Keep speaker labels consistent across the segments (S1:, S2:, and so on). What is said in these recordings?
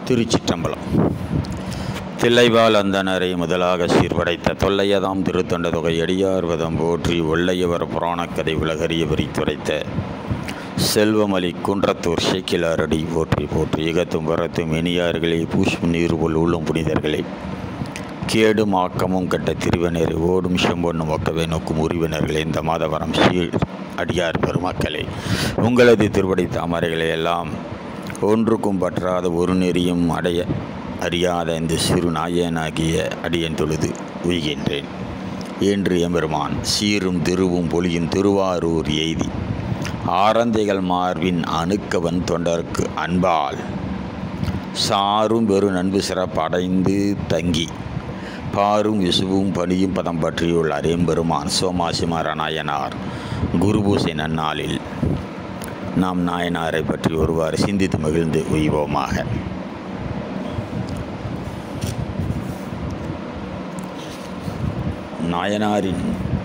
S1: திருச்சிற்றம்பலம் தில்லைவால் அந்தனரை முதலாக சீர்படைத்த தொல்லையதாம் திருத்தொண்ட தொகை அடியார்வதம் போற்றி ஒள்ளையவர் புராணக்கதை உலகறிய விரித்துரைத்த செல்வமலி குன்றத்தூர் சேக்கிலாரடி போற்றி போற்றி இகத்தும் வரத்தும் இனியார்களே பூஷ்பு நீர் போல் உள்ளும் புனிதர்களே கேடும் ஆக்கமும் கட்ட திருவனர் ஓடும் செம்பொன்னும் ஒக்கவே நோக்கும் உரிவினர்களே இந்த மாதவரம் சீர் அடியார் பெருமக்களே உங்களது திருவடி தாமரைகளை எல்லாம் ஒன்றுக்கும் பற்றாத ஒரு நெறியும் அடைய அறியாத இந்த சிறு நாயனாகிய அடியன் தொழுது உய்கின்றேன் என்று எம்பெருமான் சீரும் திருவும் பொலியும் திருவாரூர் எய்தி ஆரந்தைகள் மார்பின் அணுக்கவன் தொண்டர்க்கு அன்பால் சாரும் பெரு நண்பு சிறப்படைந்து தங்கி பாரும் விசுவும் பணியும் பதம் பற்றியுள்ளார் எம்பெருமான் சோமாசிமார நாயனார் குருபூசை நன்னாளில் நாம் நாயனாரை பற்றி ஒருவாறு சிந்தித்து மகிழ்ந்து உய்வோமாக நாயனாரின்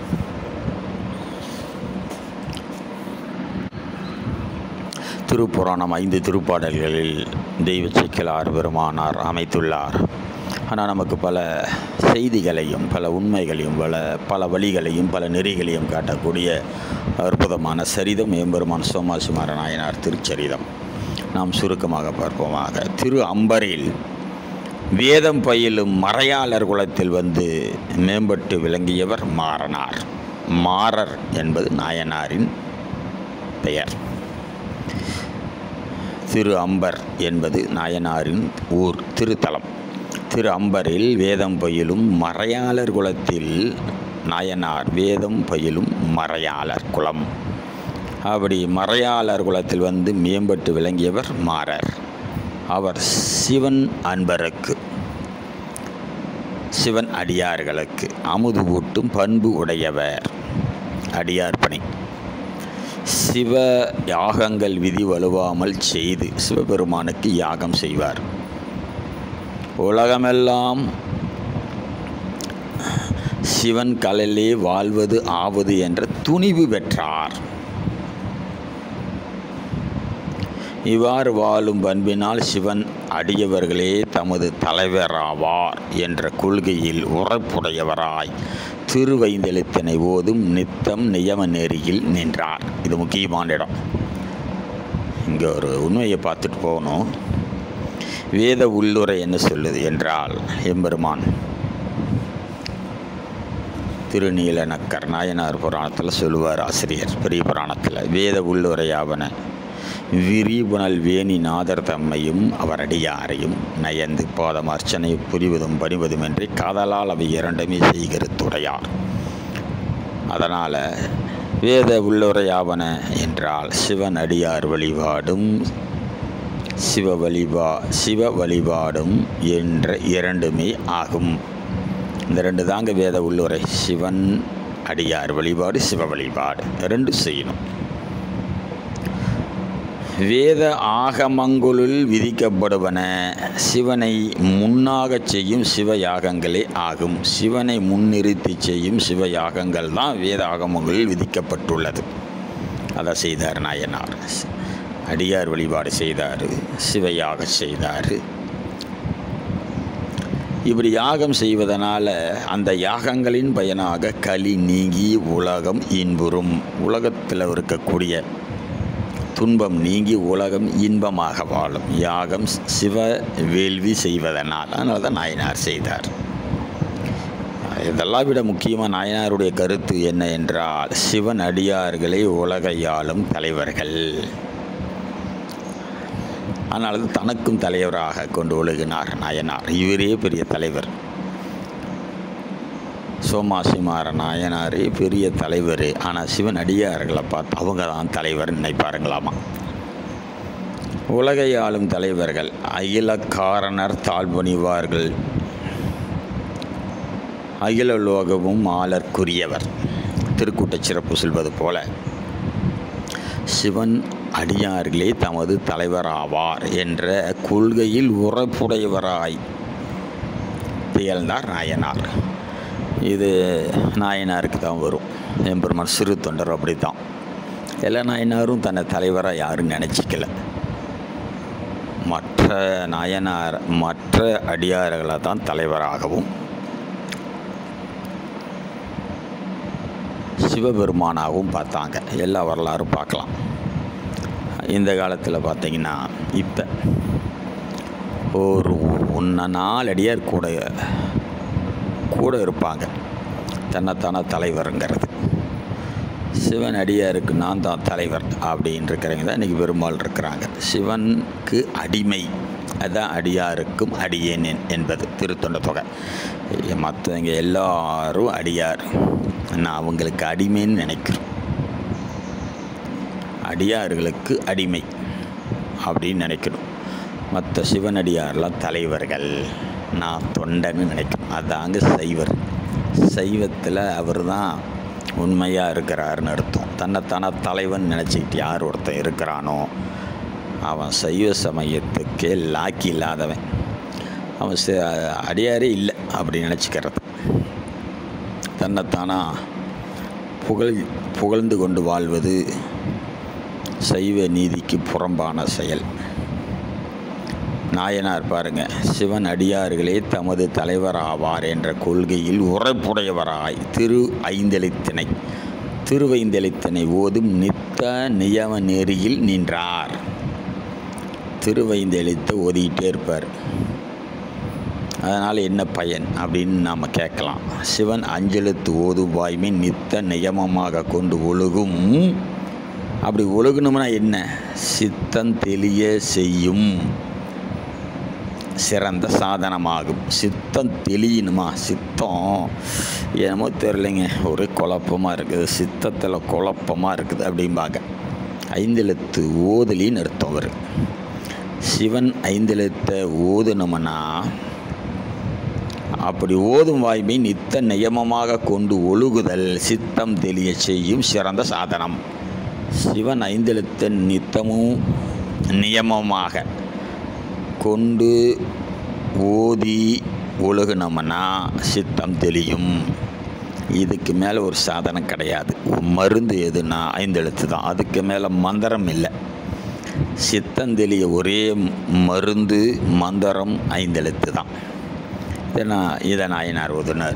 S1: திருப்புராணம் ஐந்து திருப்பாடல்களில் தெய்வ சிக்கலார் பெருமானார் அமைத்துள்ளார் ஆனால் நமக்கு பல செய்திகளையும் பல உண்மைகளையும் பல பல வழிகளையும் பல நெறிகளையும் காட்டக்கூடிய அற்புதமான சரிதம் எம்பெருமான் சோமாசுமார நாயனார் திருச்சரிதம் நாம் சுருக்கமாக பார்ப்போமாக திரு அம்பரில் வேதம் பயிலும் மறையாளர் குலத்தில் வந்து மேம்பட்டு விளங்கியவர் மாறனார் மாறர் என்பது நாயனாரின் பெயர் திரு அம்பர் என்பது நாயனாரின் ஊர் திருத்தலம் திரு அம்பரில் வேதம் பயிலும் மறையாளர் குலத்தில் நாயனார் வேதம் பயிலும் மறையாளர் குலம் அப்படி மறையாளர் குலத்தில் வந்து மேம்பட்டு விளங்கியவர் மாறர் அவர் சிவன் அன்பருக்கு சிவன் அடியார்களுக்கு அமுது ஊட்டும் பண்பு உடையவர் அடியார் பணி சிவ யாகங்கள் விதி வலுவாமல் செய்து சிவபெருமானுக்கு யாகம் செய்வார் உலகமெல்லாம் சிவன் கலையிலே வாழ்வது ஆவது என்ற துணிவு பெற்றார் இவ்வாறு வாழும் பண்பினால் சிவன் அடியவர்களே தமது தலைவராவார் என்ற கொள்கையில் உறப்புடையவராய் திருவைந்தெழுத்தினை ஓதும் நித்தம் நியம நெறியில் நின்றார் இது முக்கியமான இடம் இங்கே ஒரு உண்மையை பார்த்துட்டு போகணும் வேத உள்ளுரை என்ன சொல்லுது என்றால் எம்பெருமான் திருநீலநக்கர் நாயனார் புராணத்தில் சொல்லுவார் ஆசிரியர் பெரிய புராணத்தில் வேத உள்ளுரையாவன விரிபுணல் வேணி நாதர் தம்மையும் அவரடியாரையும் நயந்து பாதம் அர்ச்சனை புரிவதும் பணிவதுமின்றி காதலால் அவை இரண்டுமே செய்கிறதுடையார் அதனால் வேத உள்ளுரையாவன என்றால் சிவன் அடியார் வழிபாடும் சிவ வழிபா சிவ வழிபாடும் என்ற இரண்டுமே ஆகும் இந்த ரெண்டு தாங்க வேத உள்ளுரை சிவன் அடியார் வழிபாடு சிவ வழிபாடு ரெண்டு செய்யணும் வேத ஆகமங்களுள் விதிக்கப்படுவன சிவனை முன்னாக செய்யும் சிவ யாகங்களே ஆகும் சிவனை முன்னிறுத்தி செய்யும் சிவ யாகங்கள் தான் வேத ஆகமங்களில் விதிக்கப்பட்டுள்ளது அதை செய்தார் நாயனார் அடியார் வழிபாடு செய்தார் சிவயாக செய்தார் இப்படி யாகம் செய்வதனால அந்த யாகங்களின் பயனாக களி நீங்கி உலகம் இன்புறும் உலகத்தில் இருக்கக்கூடிய துன்பம் நீங்கி உலகம் இன்பமாக வாழும் யாகம் சிவ வேள்வி செய்வதனால் அதனால தான் நாயனார் செய்தார் இதெல்லாம் விட முக்கியமாக நாயனாருடைய கருத்து என்ன என்றால் சிவன் அடியார்களை உலகையாளும் தலைவர்கள் ஆனால் அது தனக்கும் தலைவராக கொண்டு ஒழுகினார் நாயனார் இவரே பெரிய தலைவர் சோமாசிமார நாயனாரே பெரிய தலைவர் ஆனால் சிவன் அடியார்களை பார்த்து அவங்க தான் தலைவர் நினைப்பாருங்களாமா உலகை ஆளும் தலைவர்கள் அகிலக்காரணர் தாழ்வணிவார்கள் அகில லோகமும் ஆளற்குரியவர் திருக்கூட்ட சிறப்பு சொல்வது போல சிவன் அடியார்களே தமது தலைவராவார் என்ற கொள்கையில் உறப்புடையவராய் திகழ்ந்தார் நாயனார் இது நாயனாருக்கு தான் வரும் எம்பெருமான் சிறு தொண்டர் அப்படி தான் எல்லா நாயனாரும் தன்னை தலைவராக யாரும் நினச்சிக்கல மற்ற நாயனார் மற்ற அடியார்களை தான் தலைவராகவும் சிவபெருமானாகவும் பார்த்தாங்க எல்லா வரலாறும் பார்க்கலாம் இந்த காலத்தில் பார்த்தீங்கன்னா இப்போ ஒரு ஒன்று நாலு அடியார் கூட கூட இருப்பாங்க தன்னைத்தானே தலைவருங்கிறது சிவன் அடியாருக்கு நான் தான் தலைவர் அப்படின்னு இருக்கிறவங்க தான் இன்றைக்கி பெருமாள் இருக்கிறாங்க சிவனுக்கு அடிமை அதுதான் அடியாருக்கும் அடியேன் என்- என்பது திருத்தொண்ட தொகை மற்றவங்க எல்லாரும் அடியார் நான் அவங்களுக்கு அடிமைன்னு நினைக்கிறேன் அடியார்களுக்கு அடிமை அப்படின்னு நினைக்கணும் மற்ற சிவனடியார்லாம் தலைவர்கள் நான் தொண்டன்னு நினைக்கணும் அதாங்க சைவர் சைவத்தில் அவர் தான் உண்மையாக இருக்கிறாருன்னு அர்த்தம் தன்னைத்தானே தலைவன் நினச்சிக்கிட்டு யார் ஒருத்தன் இருக்கிறானோ அவன் சைவ சமயத்துக்கே லாக்கி இல்லாதவன் அவன் ச அடியாரே இல்லை அப்படி நினச்சிக்கிறது தன்னைத்தானா புகழ் புகழ்ந்து கொண்டு வாழ்வது சைவ நீதிக்கு புறம்பான செயல் நாயனார் பாருங்க சிவன் அடியார்களே தமது தலைவராவார் என்ற கொள்கையில் உரைப்புடையவராய் திரு ஐந்தெழுத்தினை திருவைந்தெழுத்தினை ஓதும் நித்த நியம நெறியில் நின்றார் திருவைந்தெழுத்தை ஓதிக்கிட்டே இருப்பார் அதனால் என்ன பயன் அப்படின்னு நாம் கேட்கலாம் சிவன் அஞ்செழுத்து ஓதும் வாய்மை நித்த நியமமாக கொண்டு ஒழுகும் அப்படி ஒழுகணும்னா என்ன சித்தம் தெளிய செய்யும் சிறந்த சாதனமாகும் சித்தம் தெளியணுமா சித்தம் என்னமோ தெரிலைங்க ஒரே குழப்பமாக இருக்குது சித்தத்தில் குழப்பமாக இருக்குது அப்படிம்பாங்க ஐந்தெழுத்து ஓதலின்னு அர்த்தம் அவர் சிவன் ஐந்தெழுத்தை ஓதுனோம்னா அப்படி ஓதும் வாய்மை நித்த நியமமாக கொண்டு ஒழுகுதல் சித்தம் தெளிய செய்யும் சிறந்த சாதனம் சிவன் ஐந்தெழுத்த நித்தமும் நியமமாக கொண்டு ஓதி ஒழுகுனோம்னா சித்தம் தெளியும் இதுக்கு மேலே ஒரு சாதனம் கிடையாது மருந்து எதுனா ஐந்தெழுத்து தான் அதுக்கு மேலே மந்திரம் இல்லை சித்தந்தெளிய ஒரே மருந்து மந்திரம் ஐந்தெழுத்து தான் இதை நான் இதை நாயனார் ஓதுனார்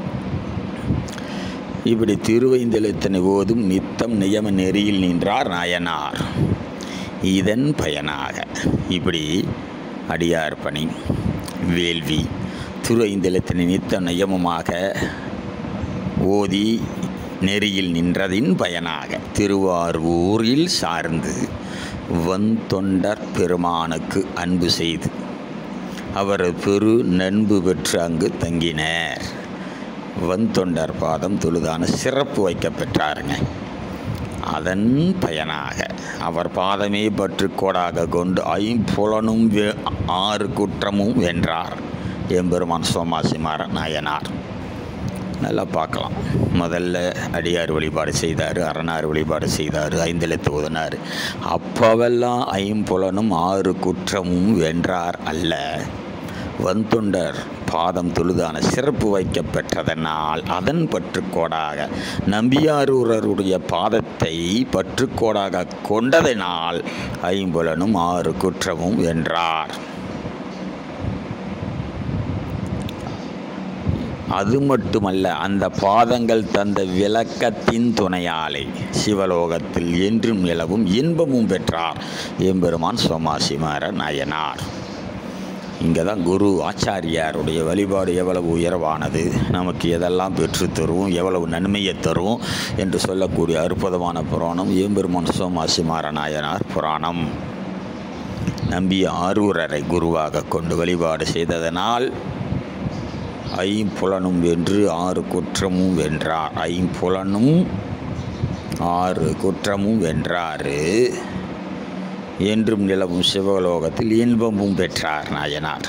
S1: இப்படி திருவைந்தெழுத்தனை ஓதும் நித்தம் நியம நெறியில் நின்றார் நாயனார் இதன் பயனாக இப்படி அடியார் பணி வேள்வி திரு ஐந்தெழுத்தினை நித்தம் நியமமாக ஓதி நெறியில் நின்றதின் பயனாக திருவாரூரில் சார்ந்து வந்தொண்டர் பெருமானுக்கு அன்பு செய்து அவர் பெரு நண்பு பெற்று அங்கு தங்கினர் வந்தொண்டர் பாதம் தொழுதான சிறப்பு வைக்கப் பெற்றாருங்க அதன் பயனாக அவர் பாதமே பற்று கோடாக கொண்டு ஐம்புலனும் வே- ஆறு குற்றமும் வென்றார் எம்பெருமான் சோமாசிமார நாயனார் நல்லா பார்க்கலாம் முதல்ல அடியார் வழிபாடு செய்தார் அரணார் வழிபாடு செய்தார் ஐந்தெழுத்து ஓதினார் அப்போவெல்லாம் ஐம்புலனும் ஆறு குற்றமும் வென்றார் அல்ல வந்தொண்டர் பாதம் தொழுதான சிறப்பு வைக்கப்பெற்றதனால் அதன் பற்றுக்கோடாக நம்பியாரூரருடைய பாதத்தை பற்றுக்கோடாக கொண்டதனால் ஐம்புலனும் ஆறு குற்றமும் வென்றார் அது மட்டுமல்ல அந்த பாதங்கள் தந்த விளக்கத்தின் துணையாலே சிவலோகத்தில் என்றும் நிலவும் இன்பமும் பெற்றார் எம்பெருமான் சோமாசிமார நாயனார் இங்கே தான் குரு ஆச்சாரியாருடைய வழிபாடு எவ்வளவு உயர்வானது நமக்கு எதெல்லாம் பெற்றுத் தரும் எவ்வளவு நன்மையை தரும் என்று சொல்லக்கூடிய அற்புதமான புராணம் ஏம்பெருமான் சோமாசிமார நாயனார் புராணம் நம்பிய ஆரூரரை குருவாக கொண்டு வழிபாடு செய்ததனால் ஐம்புலனும் வென்று ஆறு குற்றமும் வென்றார் ஐம்புலனும் ஆறு குற்றமும் வென்றாரு என்றும் நிலவும் சிவலோகத்தில் இன்பமும் பெற்றார் நாயனார்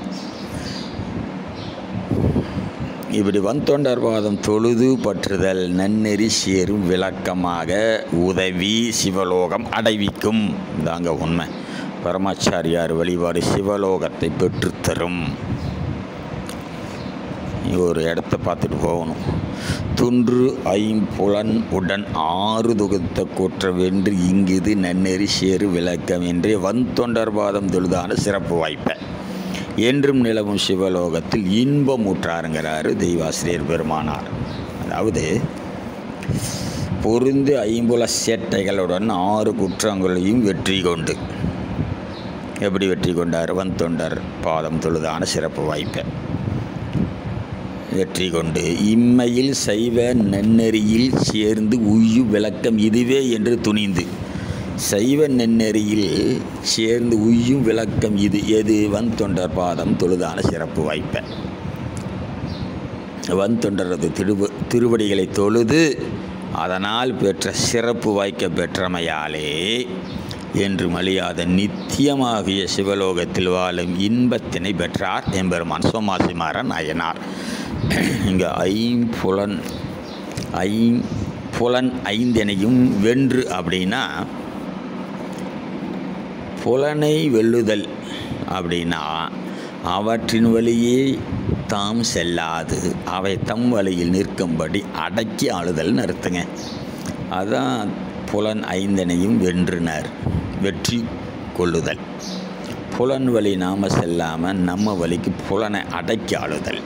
S1: இப்படி வந்தொண்டர் பாதம் தொழுது பற்றுதல் நன்னெறி சேரும் விளக்கமாக உதவி சிவலோகம் அடைவிக்கும் இதாங்க உண்மை பரமாச்சாரியார் வழிபாடு சிவலோகத்தை பெற்றுத்தரும் ஒரு இடத்த பார்த்துட்டு போகணும் துன்று ஐம்புலன் உடன் ஆறு தொகுத்த கூற்ற வென்று இங்கிது நன்னெறி சேறு விளக்கம் என்றே வந்தொண்டர்பாதம் தொழுதான சிறப்பு வாய்ப்பை என்றும் நிலவும் சிவலோகத்தில் இன்பம் ஊற்றாருங்கிறாரு தெய்வாசிரியர் பெருமானார் அதாவது பொருந்து ஐம்புல சேட்டைகளுடன் ஆறு குற்றங்களையும் வெற்றி கொண்டு எப்படி வெற்றி கொண்டார் வந்தொண்டர் பாதம் தொழுதான சிறப்பு வாய்ப்பை வெற்றி கொண்டு இம்மையில் சைவ நன்னெறியில் சேர்ந்து உய்யு விளக்கம் இதுவே என்று துணிந்து சைவ நெண்ணெறியில் சேர்ந்து உய்யும் விளக்கம் இது எது வன் தொண்டர் பாதம் தொழுதான சிறப்பு வாய்ப்ப வன் தொண்டரது திருவ திருவடிகளை தொழுது அதனால் பெற்ற சிறப்பு வாய்க்க பெற்றமையாலே என்று மலியாத நித்தியமாகிய சிவலோகத்தில் வாழும் இன்பத்தினை பெற்றார் எம்பெருமான் சோமாசிமாரன் அயனார் இங்கே ஐம்புலன் ஐம்புலன் ஐந்தெனையும் வென்று அப்படின்னா புலனை வெல்லுதல் அப்படின்னா அவற்றின் வழியே தாம் செல்லாது அவை தம் வழியில் நிற்கும்படி அடக்கி ஆளுதல்னு அர்த்தங்க அதான் புலன் ஐந்தனையும் வென்றுனர் வெற்றி கொள்ளுதல் புலன் வழி நாம் செல்லாமல் நம்ம வழிக்கு புலனை அடக்கி ஆளுதல்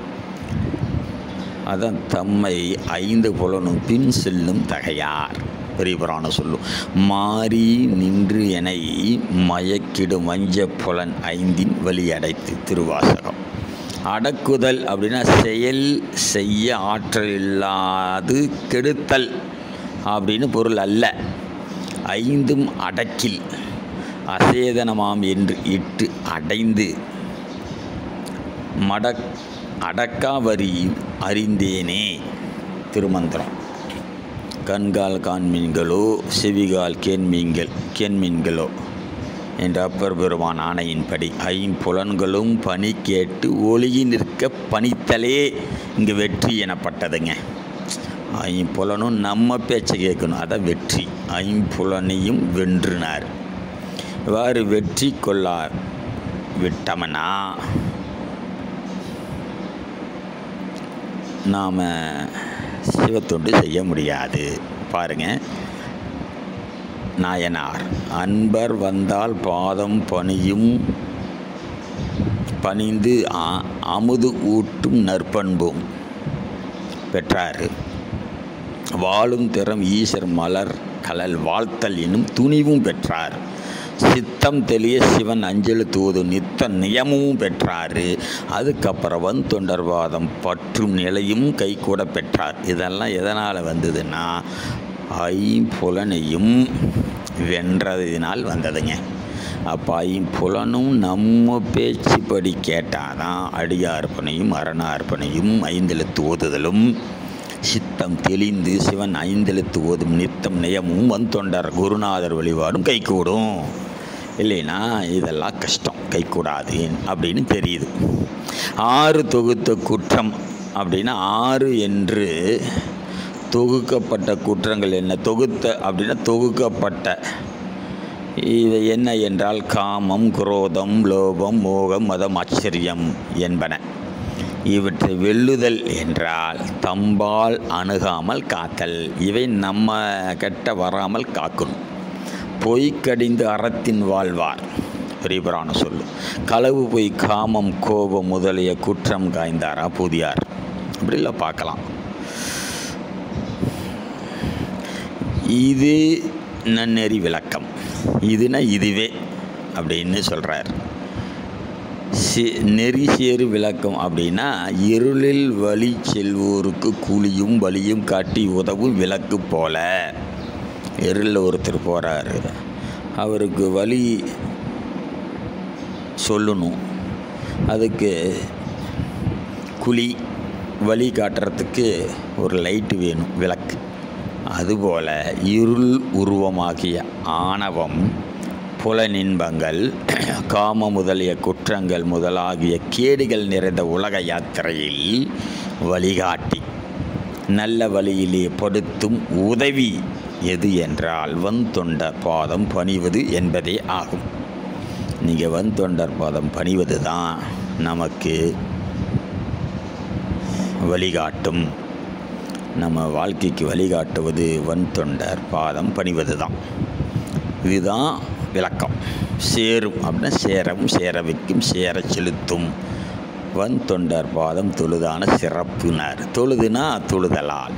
S1: அதான் தம்மை ஐந்து புலனும் பின் செல்லும் தகையார் பெரிய புராணம் சொல்லும் மாறி நின்று எனை மயக்கிடும் வஞ்ச புலன் ஐந்தின் வழி அடைத்து திருவாசகம் அடக்குதல் அப்படின்னா செயல் செய்ய ஆற்றல் இல்லாது கெடுத்தல் அப்படின்னு பொருள் அல்ல ஐந்தும் அடக்கில் அசேதனமாம் என்று இட்டு அடைந்து மடக் அடக்காவரி அறிந்தேனே திருமந்திரம் கண்கால் காண்மீன்களோ செவிகால் கேண்மீன்கள் கேண்மீன்களோ என்ற அப்பர் பெருமான் ஆணையின்படி ஐம்புலன்களும் பணி கேட்டு ஒளியி நிற்க பணித்தலே இங்கு வெற்றி எனப்பட்டதுங்க ஐம்புலனும் நம்ம பேச்சை கேட்கணும் அதான் வெற்றி ஐம்புலனையும் வென்றுனார் இவ்வாறு வெற்றி கொள்ளா விட்டமனா நாம் சிவத்தொண்டு செய்ய முடியாது பாருங்க நாயனார் அன்பர் வந்தால் பாதம் பணியும் பணிந்து அ- அமுது ஊட்டும் நற்பண்பும் பெற்றார் வாழும் திறம் ஈசர் மலர் கலல் வாழ்த்தல் என்னும் துணிவும் பெற்றார் சித்தம் தெளிய சிவன் அஞ்சலி தூது நித்த நியமமும் பெற்றார் அதுக்கப்புறம் வன் தொண்டர்வாதம் பற்றும் நிலையும் கைகூட பெற்றார் இதெல்லாம் எதனால் வந்ததுன்னா ஐம்புலனையும் வென்றதினால் வந்ததுங்க அப்போ ஐம்புலனும் நம்ம பேச்சுப்படி கேட்டாதான் அடியார்ப்பனையும் அரணார்ப்பனையும் ஐந்தெழுத்து ஓதுதலும் சித்தம் தெளிந்து சிவன் ஐந்தெழுத்து ஓதும் நித்தம் நியமும் வந்தொண்டர் குருநாதர் வழிபாடும் கைகூடும் இல்லைன்னா இதெல்லாம் கஷ்டம் கைகூடாது அப்படின்னு தெரியுது ஆறு தொகுத்த குற்றம் அப்படின்னா ஆறு என்று தொகுக்கப்பட்ட குற்றங்கள் என்ன தொகுத்த அப்படின்னா தொகுக்கப்பட்ட இவை என்ன என்றால் காமம் குரோதம் லோபம் மோகம் மதம் ஆச்சரியம் என்பன இவற்றை வெல்லுதல் என்றால் தம்பால் அணுகாமல் காத்தல் இவை நம்ம கெட்ட வராமல் காக்கணும் பொய் கடிந்து அறத்தின் வாழ்வார் பெரியபுராணம் சொல்லு களவு பொய் காமம் கோபம் முதலிய குற்றம் காய்ந்தாரா புதியார் அப்படிலாம் பார்க்கலாம் இது நன்னெறி விளக்கம் இதுனா இதுவே அப்படின்னு சொல்கிறார் சி நெறி சேறு விளக்கம் அப்படின்னா இருளில் வழி செல்வோருக்கு கூலியும் வழியும் காட்டி உதவும் விளக்கு போல இருளில் ஒருத்தர் போகிறாரு அவருக்கு வழி சொல்லணும் அதுக்கு குழி வழி காட்டுறதுக்கு ஒரு லைட்டு வேணும் விளக்கு அதுபோல இருள் உருவமாகிய ஆணவம் புலனின்பங்கள் காம முதலிய குற்றங்கள் முதலாகிய கேடுகள் நிறைந்த உலக யாத்திரையில் வழிகாட்டி நல்ல வழியிலே படுத்தும் உதவி எது என்றால் வந்தொண்டர் பாதம் பணிவது என்பதே ஆகும் நீங்கள் வந்தொண்டர் பாதம் பணிவது தான் நமக்கு வழிகாட்டும் நம்ம வாழ்க்கைக்கு வழிகாட்டுவது வன் தொண்டர் பாதம் பணிவது தான் இதுதான் விளக்கம் சேரும் அப்படின்னா சேரவும் சேர வைக்கும் சேர செலுத்தும் வன் தொண்டர் பாதம் தொழுதான சிறப்புனர் தொழுதுனா தொழுதலால்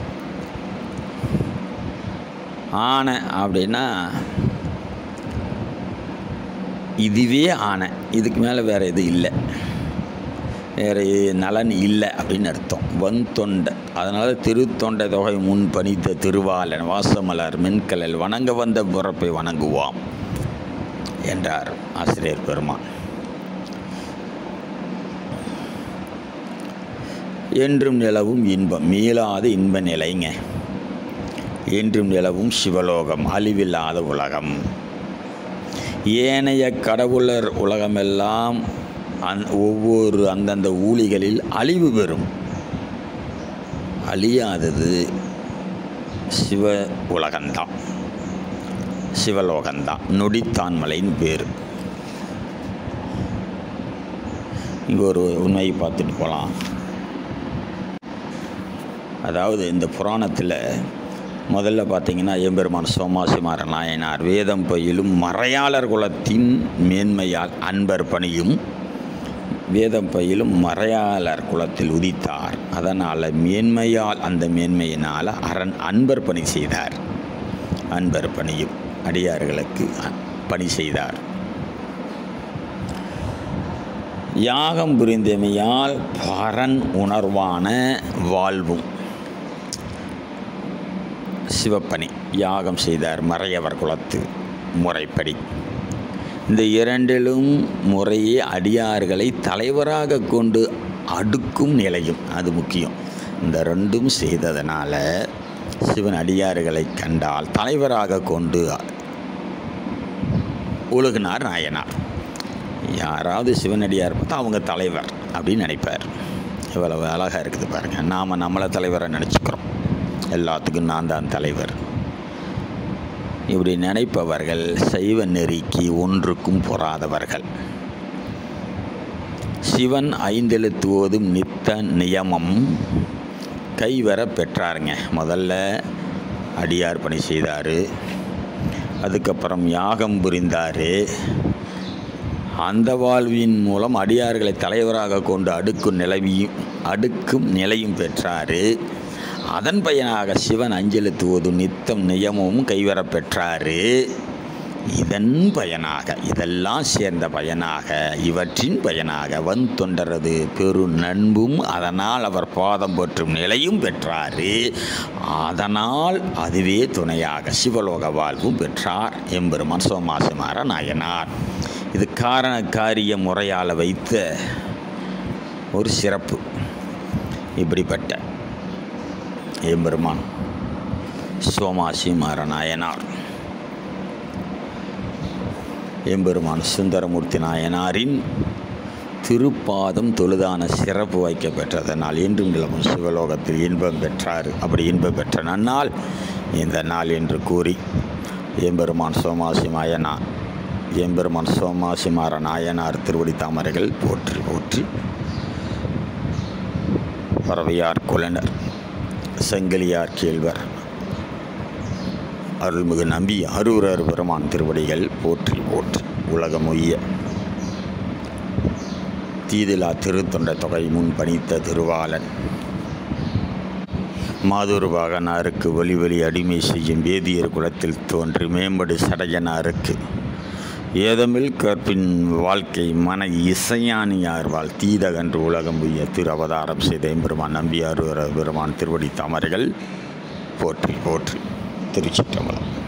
S1: ஆனை அப்படின்னா இதுவே ஆனை இதுக்கு மேலே வேறு எதுவும் இல்லை வேறு நலன் இல்லை அப்படின்னு அர்த்தம் வன் தொண்டை அதனால் திருத்தொண்டை தொகை முன் பணித்த திருவாளன் வாசமலர் மென்கலல் வணங்க வந்த பிறப்பை வணங்குவாம் என்றார் ஆசிரியர் பெருமான் என்றும் நிலவும் இன்பம் மீளாத இன்ப நிலைங்க என்றும் நிலவும் சிவலோகம் அழிவில்லாத உலகம் ஏனைய கடவுளர் உலகமெல்லாம் அந் ஒவ்வொரு அந்தந்த ஊழிகளில் அழிவு பெறும் அழியாதது சிவ உலகம்தான் சிவலோகம்தான் நொடித்தான் மலைன்னு பேர் இங்கே ஒரு உண்மையை பார்த்துட்டு போகலாம் அதாவது இந்த புராணத்தில் முதல்ல பார்த்தீங்கன்னா எம்பெருமான் சோமாசிமார நாயனார் வேதம் பயிலும் மறையாளர் குலத்தின் மேன்மையால் அன்பர் பணியும் வேதம் பயிலும் மறையாளர் குலத்தில் உதித்தார் அதனால் மேன்மையால் அந்த மேன்மையினால் அரண் அன்பர் பணி செய்தார் அன்பர் பணியும் அடியார்களுக்கு பணி செய்தார் யாகம் புரிந்தமையால் பரன் உணர்வான வாழ்வும் சிவப்பணி யாகம் செய்தார் மறையவர் குலத்து முறைப்படி இந்த இரண்டிலும் முறையே அடியார்களை தலைவராக கொண்டு அடுக்கும் நிலையும் அது முக்கியம் இந்த ரெண்டும் செய்ததனால சிவன் அடியார்களை கண்டால் தலைவராக கொண்டு ஒழுகினார் நாயனார் யாராவது சிவனடியார் பார்த்தா அவங்க தலைவர் அப்படின்னு நினைப்பார் இவ்வளவு அழகாக இருக்குது பாருங்கள் நாம் நம்மளை தலைவரை நினச்சிக்கிறோம் எல்லாத்துக்கும் நான் தான் தலைவர் இப்படி நினைப்பவர்கள் சைவ நெறிக்கு ஒன்றுக்கும் பொறாதவர்கள் சிவன் ஐந்தெழுத்து ஓதும் நித்த நியமம் கைவர பெற்றாருங்க முதல்ல அடியார் பணி செய்தார் அதுக்கப்புறம் யாகம் புரிந்தார் அந்த வாழ்வின் மூலம் அடியார்களை தலைவராக கொண்டு அடுக்கும் நிலையும் அடுக்கும் நிலையும் பெற்றார் அதன் பயனாக சிவன் அஞ்செழுத்து ஓதும் நித்தம் நியமமும் கைவர பெற்றார் இதன் பயனாக இதெல்லாம் சேர்ந்த பயனாக இவற்றின் பயனாக வன் தொண்டரது பெரு நண்பும் அதனால் அவர் பாதம் போற்றும் நிலையும் பெற்றார் அதனால் அதுவே துணையாக சிவலோக வாழ்வும் பெற்றார் எம்பெருமான் சோமாசிமார நாயனார் இது காரண காரிய முறையால் வைத்த ஒரு சிறப்பு இப்படிப்பட்ட எம்பெருமான் சோமாசி நாயனார் எம்பெருமான் சுந்தரமூர்த்தி நாயனாரின் திருப்பாதம் தொழுதான சிறப்பு வைக்க பெற்றதனால் என்றும் நிலவும் சிவலோகத்தில் இன்பம் பெற்றார் அப்படி இன்பம் பெற்ற நன்னாள் இந்த நாள் என்று கூறி எம்பெருமான் சோமாசி மாயனார் எம்பெருமான் சோமாசிமார நாயனார் திருவடி தாமரைகள் போற்றி போற்றி பறவையார் குலனர் செங்கலியார் கேழ்வர் அருள்மிகு நம்பி அரூரர் பெருமான் திருவடிகள் போற்றி போற்றி உலகமொய்ய தீதிலா திருத்தொண்ட தொகை முன் பணித்த திருவாளன் மாதூர் வாகனாருக்கு ஒலி ஒலி அடிமை செய்யும் வேதியர் குலத்தில் தோன்றி மேம்படு சடையனாருக்கு ஏதமில் கற்பின் வாழ்க்கை மன இசையானியார்வால் தீதகன்று உலகம் உய்ய திரு அவதாரம் செய்த எம்பெருமான் நம்பியார் பெருமான் திருவடி தாமரைகள் போற்றி போற்றி திருச்சிற்றம்பலம்